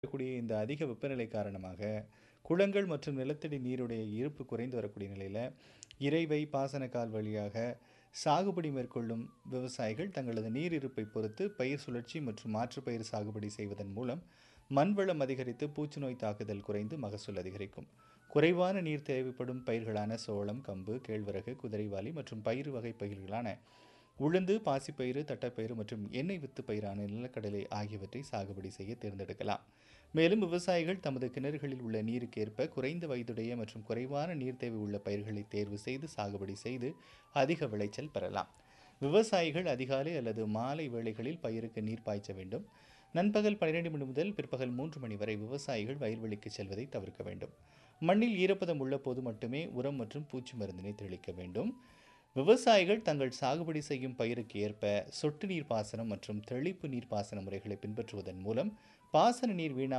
இருக்கக்கூடிய இந்த அதிக வெப்பநிலை காரணமாக குளங்கள் மற்றும் நிலத்தடி நீருடைய இருப்பு குறைந்து வரக்கூடிய நிலையில் இறைவை பாசனக்கால் வழியாக சாகுபடி மேற்கொள்ளும் விவசாயிகள் தங்களது நீர் இருப்பை பொறுத்து பயிர் சுழற்சி மற்றும் மாற்றுப் பயிர் சாகுபடி செய்வதன் மூலம் மண்வளம் அதிகரித்து பூச்சிநோய் தாக்குதல் குறைந்து மகசூல் அதிகரிக்கும் குறைவான நீர் தேவைப்படும் பயிர்களான சோளம் கம்பு கேழ்வரகு குதிரைவாலி மற்றும் பயிறு வகை பயிர்களான உளுந்து பாசிப்பயிறு தட்டைப்பயிறு மற்றும் எண்ணெய் வித்து பயிரான நிலக்கடலை ஆகியவற்றை சாகுபடி செய்ய தேர்ந்தெடுக்கலாம் மேலும் விவசாயிகள் தமது கிணறுகளில் உள்ள நீருக்கேற்ப குறைந்த வயதுடைய மற்றும் குறைவான நீர் தேவை உள்ள பயிர்களை தேர்வு செய்து சாகுபடி செய்து அதிக விளைச்சல் பெறலாம் விவசாயிகள் அதிகாலை அல்லது மாலை வேளைகளில் பயிருக்கு நீர் பாய்ச்ச வேண்டும் நண்பகல் பன்னிரெண்டு மணி முதல் பிற்பகல் மூன்று மணி வரை விவசாயிகள் வயல்வெளிக்கு செல்வதை தவிர்க்க வேண்டும் மண்ணில் ஈரப்பதம் உள்ள போது மட்டுமே உரம் மற்றும் பூச்சி மருந்தினை தெளிக்க வேண்டும் விவசாயிகள் தங்கள் சாகுபடி செய்யும் பயிருக்கு ஏற்ப சொட்டு நீர் பாசனம் மற்றும் தெளிப்பு நீர் பாசன முறைகளை பின்பற்றுவதன் மூலம் பாசன நீர் வீணா